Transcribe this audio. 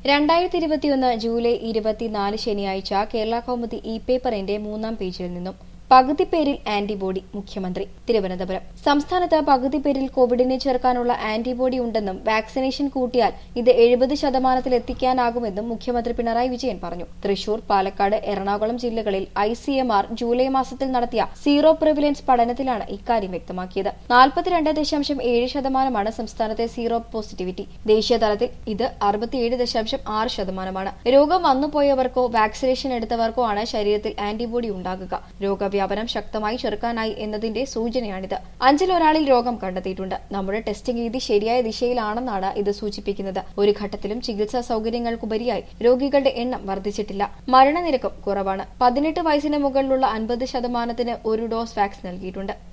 രണ്ടായിരത്തി ഇരുപത്തിയൊന്ന് ജൂലൈ ഇരുപത്തിനാല് ശനിയാഴ്ച കേരള കൗമുദി ഇ പേപ്പറിന്റെ മൂന്നാം പേജിൽ നിന്നും പകുതി പേരിൽ ആന്റിബോഡി മുഖ്യമന്ത്രി തിരുവനന്തപുരം സംസ്ഥാനത്ത് പകുതി പേരിൽ കോവിഡിനെ ചെറുക്കാനുള്ള ആന്റിബോഡി ഉണ്ടെന്നും വാക്സിനേഷൻ കൂട്ടിയാൽ ഇത് എഴുപത് ശതമാനത്തിൽ എത്തിക്കാനാകുമെന്നും മുഖ്യമന്ത്രി പിണറായി വിജയൻ പറഞ്ഞു തൃശൂർ പാലക്കാട് എറണാകുളം ജില്ലകളിൽ I C M R July മാസത്തിൽ നടത്തിയ സീറോ പ്രിവിലൻസ് പഠനത്തിലാണ് ഇക്കാര്യം വ്യക്തമാക്കിയത് നാൽപ്പത്തിരണ്ട് ദശാംശം ഏഴ് ശതമാനമാണ് സംസ്ഥാനത്തെ സീറോ പോസിറ്റിവിറ്റി ദേശീയ തലത്തിൽ ഇത് അറുപത്തിയേഴ് ദശാംശം ആറ് ശതമാനമാണ് രോഗം വന്നുപോയവർക്കോ വാക്സിനേഷൻ എടുത്തവർക്കോ ആണ് ശരീരത്തിൽ ആന്റിബോഡി ഉണ്ടാകുക രോഗവ്യാപനം ശക്തമായി ചെറുക്കാനായി എന്നതിന്റെ സൂചനയാണിത് അഞ്ചിൽ ഒരാളിൽ രോഗം കണ്ടെത്തിയിട്ടുണ്ട് നമ്മുടെ ടെസ്റ്റിംഗ് രീതി ശരിയായ ദിശയിലാണെന്നാണ് ഇത് സൂചിപ്പിക്കുന്നത് ഒരു ഘട്ടത്തിലും ചികിത്സാ സൗകര്യങ്ങൾക്കുപരിയായി രോഗികളുടെ എണ്ണം വർദ്ധിച്ചിട്ടില്ല മരണനിരക്കും കുറവാണ് പതിനെട്ട് വയസ്സിന് മുകളിലുള്ള അൻപത് ശതമാനത്തിന് ഒരു ഡോസ് വാക്സിൻ നൽകിയിട്ടുണ്ട്